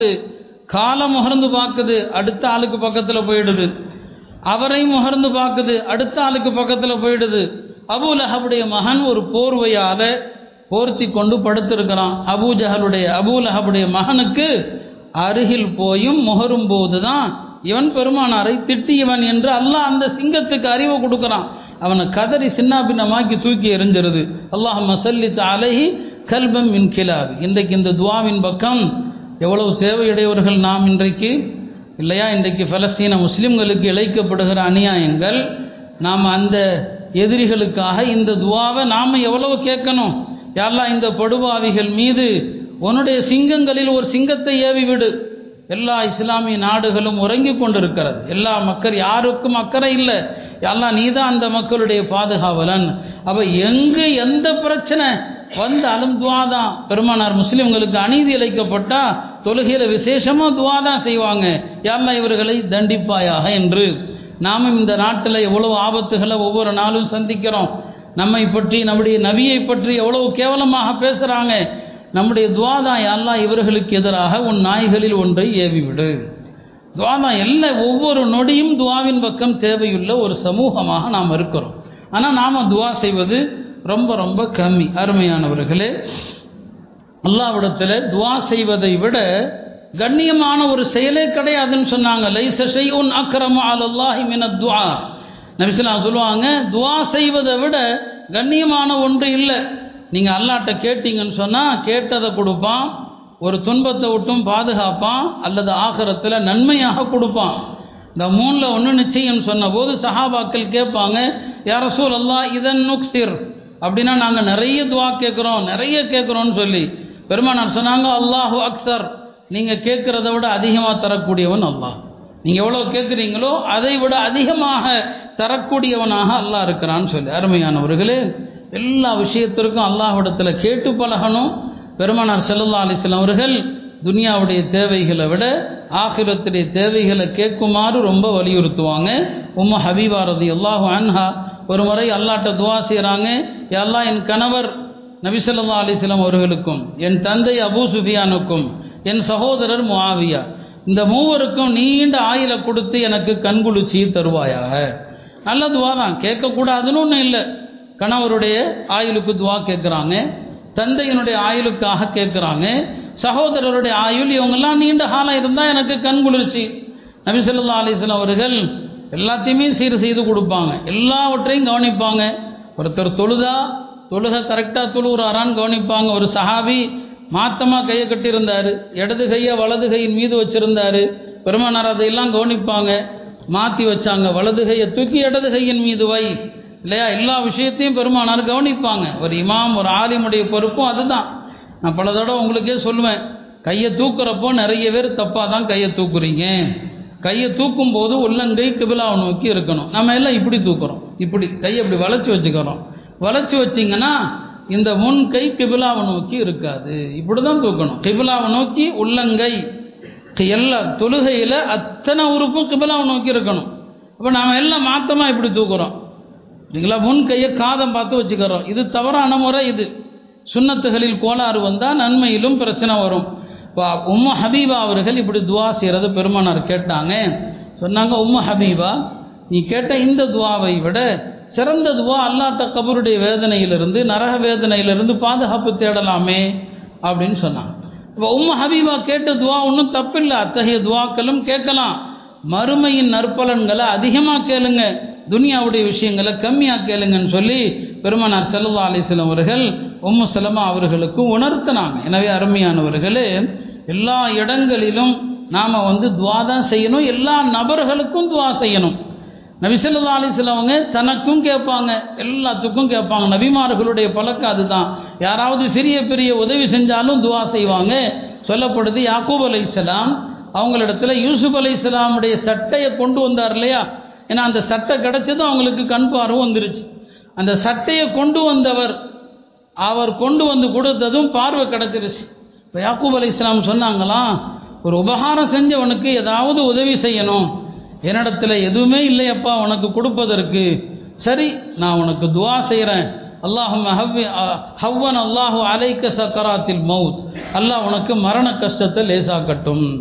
காலை முகர்ந்து பார்க்குது அடுத்த ஆளுக்கு பக்கத்தில் போயிடுது அவரை முகர்ந்து பார்க்குது அடுத்த ஆளுக்கு பக்கத்தில் போயிடுது அபூலஹபுடைய மகன் ஒரு போர்வையால் போர்த்தி கொண்டு படுத்திருக்கிறான் அபூஜஹலுடைய அபூலஹபுடைய மகனுக்கு அருகில் போயும் முகரும் போது தான் இவன் பெருமானாரை திட்டியவன் என்று அல்லாஹ் அந்த சிங்கத்துக்கு அறிவை கொடுக்குறான் அவனை கதறி சின்ன பின்னமாக்கி தூக்கி எறிஞ்சிருது அல்லாஹ் மசல்லித் அலஹி கல்பம் மின் கிலாபி இன்றைக்கு இந்த துவாவின் பக்கம் எவ்வளவு தேவையுடையவர்கள் நாம் இன்றைக்கு இல்லையா இன்றைக்கு பலஸ்தீன முஸ்லிம்களுக்கு இழைக்கப்படுகிற அநியாயங்கள் நாம் அந்த எதிரிகளுக்காக இந்த துவாவை நாம் எவ்வளவு கேட்கணும் யாரெல்லாம் இந்த படுபாவிகள் மீது உன்னுடைய சிங்கங்களில் ஒரு சிங்கத்தை ஏவி விடு எல்லா இஸ்லாமிய நாடுகளும் உறங்கி கொண்டிருக்கிறது எல்லா மக்கள் யாருக்கும் அக்கறை இல்லை எல்லாம் நீ தான் அந்த மக்களுடைய பாதுகாவலன் அப்போ எங்கு எந்த பிரச்சனை வந்தாலும் துவா தான் பெருமானார் முஸ்லிம்களுக்கு அநீதி இழைக்கப்பட்டா தொழுகையில் விசேஷமாக துவா தான் செய்வாங்க யாரெல்லாம் இவர்களை தண்டிப்பாயாக என்று நாமும் இந்த நாட்டில் எவ்வளவு ஆபத்துகளை ஒவ்வொரு நாளும் சந்திக்கிறோம் நம்மை பற்றி நம்முடைய நபியை பற்றி எவ்வளவு கேவலமாக பேசுகிறாங்க நம்முடைய துவாதான் எல்லாம் இவர்களுக்கு எதிராக உன் நாய்களில் ஒன்றை ஏவிவிடு துவாதான் எல்லா ஒவ்வொரு நொடியும் துவாவின் பக்கம் தேவையுள்ள ஒரு சமூகமாக நாம் இருக்கிறோம் ஆனால் நாம் துவா செய்வது ரொம்ப ரொம்ப கம்மி அருமையானவர்களே அல்லாவிடத்தில் துவா செய்வதை விட கண்ணியமான ஒரு செயலே கிடையாதுன்னு சொன்னாங்க லைசை உன் அக்கிரம அலல்லாஹி மின துவா நபிசலாம் சொல்லுவாங்க துவா செய்வதை விட கண்ணியமான ஒன்று இல்லை நீங்கள் அல்லாட்ட கேட்டீங்கன்னு சொன்னால் கேட்டதை கொடுப்பான் ஒரு துன்பத்தை விட்டும் பாதுகாப்பான் அல்லது ஆகரத்தில் நன்மையாக கொடுப்பான் இந்த மூணில் ஒன்று நிச்சயம் சொன்னபோது சஹாபாக்கள் கேட்பாங்க யார சூழ் அல்லா இதன் நுக்சிர் அப்படின்னா நாங்கள் நிறைய துவா கேட்குறோம் நிறைய கேட்குறோன்னு சொல்லி பெருமானார் சொன்னாங்க அல்லாஹு அக்சர் நீங்கள் கேட்குறத விட அதிகமாக தரக்கூடியவன் அல்லாஹ் நீங்கள் எவ்வளோ கேட்குறீங்களோ அதை விட அதிகமாக தரக்கூடியவனாக அல்லாஹ் இருக்கிறான்னு சொல்லி அருமையானவர்களே எல்லா விஷயத்திற்கும் அல்லாஹ்விடத்தில் கேட்டு பழகணும் பெருமானார் செல்லல்லா அலிஸ்லாம் அவர்கள் துனியாவுடைய தேவைகளை விட ஆகிரத்துடைய தேவைகளை கேட்குமாறு ரொம்ப வலியுறுத்துவாங்க உம்ம ஹபீபா ரதி அல்லாஹு அன்ஹா ஒரு முறை அல்லாட்ட துவா செய்கிறாங்க எல்லாம் என் கணவர் நபிசல்லா அலிஸ்லாம் அவர்களுக்கும் என் தந்தை அபூ சுஃபியானுக்கும் என் சகோதரர் முஆவியா இந்த மூவருக்கும் நீண்ட ஆயில கொடுத்து எனக்கு கண்குளிர்ச்சி தருவாயாக நல்ல துவா தான் கேட்கக்கூடாதுன்னு ஒன்றும் இல்லை கணவருடைய ஆயுளுக்கு துவா கேட்குறாங்க தந்தையினுடைய ஆயுளுக்காக கேட்குறாங்க சகோதரருடைய ஆயுள் இவங்கெல்லாம் நீண்ட காலம் இருந்தால் எனக்கு கண் குளிர்ச்சி நபிசல்லா அலிஸ்லாம் அவர்கள் எல்லாத்தையுமே சீர் செய்து கொடுப்பாங்க எல்லாவற்றையும் கவனிப்பாங்க ஒருத்தர் தொழுதா தொழுகை கரெக்டாக தொழுகிறாரான்னு கவனிப்பாங்க ஒரு சஹாபி மாத்தமாக கையை கட்டியிருந்தார் இடது கையை வலது கையின் மீது வச்சிருந்தார் பெருமானார் அதையெல்லாம் கவனிப்பாங்க மாற்றி வச்சாங்க வலது கையை தூக்கி இடது கையின் மீது வை இல்லையா எல்லா விஷயத்தையும் பெருமானார் கவனிப்பாங்க ஒரு இமாம் ஒரு ஆலிமுடைய பொறுப்பும் அதுதான் நான் பல தடவை உங்களுக்கே சொல்லுவேன் கையை தூக்குறப்போ நிறைய பேர் தப்பாக தான் கையை தூக்குறீங்க கையை தூக்கும் போது உள்ளங்கை கிபிலாவை நோக்கி இருக்கணும் நம்ம எல்லாம் இப்படி தூக்குறோம் இப்படி கையை இப்படி வளைச்சி வச்சுக்கிறோம் வளைச்சி வச்சிங்கன்னா இந்த முன் கை கிபிலாவை நோக்கி இருக்காது இப்படி தான் தூக்கணும் கிபிலாவை நோக்கி உள்ளங்கை எல்லா தொழுகையில் அத்தனை உறுப்பும் கிபிலாவை நோக்கி இருக்கணும் அப்போ நாம் எல்லாம் மாற்றமாக இப்படி தூக்குறோம் இல்லைங்களா முன் கையை காதம் பார்த்து வச்சுக்கிறோம் இது தவறான முறை இது சுண்ணத்துகளில் கோளாறு வந்தால் நன்மையிலும் பிரச்சனை வரும் இப்போ உம்ம ஹபீபா அவர்கள் இப்படி துவா செய்கிறத பெருமானார் கேட்டாங்க சொன்னாங்க உம்ம ஹபீபா நீ கேட்ட இந்த துவாவை விட சிறந்த துவா அல்லாட்ட கபருடைய வேதனையிலிருந்து நரக வேதனையிலிருந்து பாதுகாப்பு தேடலாமே அப்படின்னு சொன்னாங்க இப்போ உம்ம ஹபீபா கேட்ட துவா ஒன்றும் தப்பில்லை அத்தகைய துவாக்களும் கேட்கலாம் மறுமையின் நற்பலன்களை அதிகமாக கேளுங்க துனியாவுடைய விஷயங்களை கம்மியாக கேளுங்கன்னு சொல்லி பெருமானார் செல்லா அலிஸ்லம் அவர்கள் உம்மு செலமா அவர்களுக்கு உணர்த்தினாங்க எனவே அருமையானவர்களே எல்லா இடங்களிலும் நாம் வந்து துவா தான் செய்யணும் எல்லா நபர்களுக்கும் துவா செய்யணும் நபிசல்லா அலிஸ்லாம் அவங்க தனக்கும் கேட்பாங்க எல்லாத்துக்கும் கேட்பாங்க நபிமார்களுடைய பழக்கம் அதுதான் யாராவது சிறிய பெரிய உதவி செஞ்சாலும் துவா செய்வாங்க சொல்லப்படுது யாக்கூப் அலை இஸ்லாம் அவங்களிடத்துல யூசுப் அலை இஸ்லாமுடைய சட்டையை கொண்டு வந்தார் இல்லையா ஏன்னா அந்த சட்டை கிடைச்சதும் அவங்களுக்கு கண் பார்வை வந்துருச்சு அந்த சட்டையை கொண்டு வந்தவர் அவர் கொண்டு வந்து கொடுத்ததும் பார்வை கிடைச்சிருச்சு இப்போ யாக்கூப் அலி இஸ்லாம் சொன்னாங்களாம் ஒரு உபகாரம் செஞ்சவனுக்கு ஏதாவது உதவி செய்யணும் என்னிடத்துல எதுவுமே இல்லையப்பா உனக்கு கொடுப்பதற்கு சரி நான் உனக்கு துவா செய்கிறேன் அல்லாஹும் ஹவ்வன் அல்லாஹு அலைக்க சக்கராத்தில் மவுத் அல்லாஹ் உனக்கு மரண கஷ்டத்தை லேசாக்கட்டும்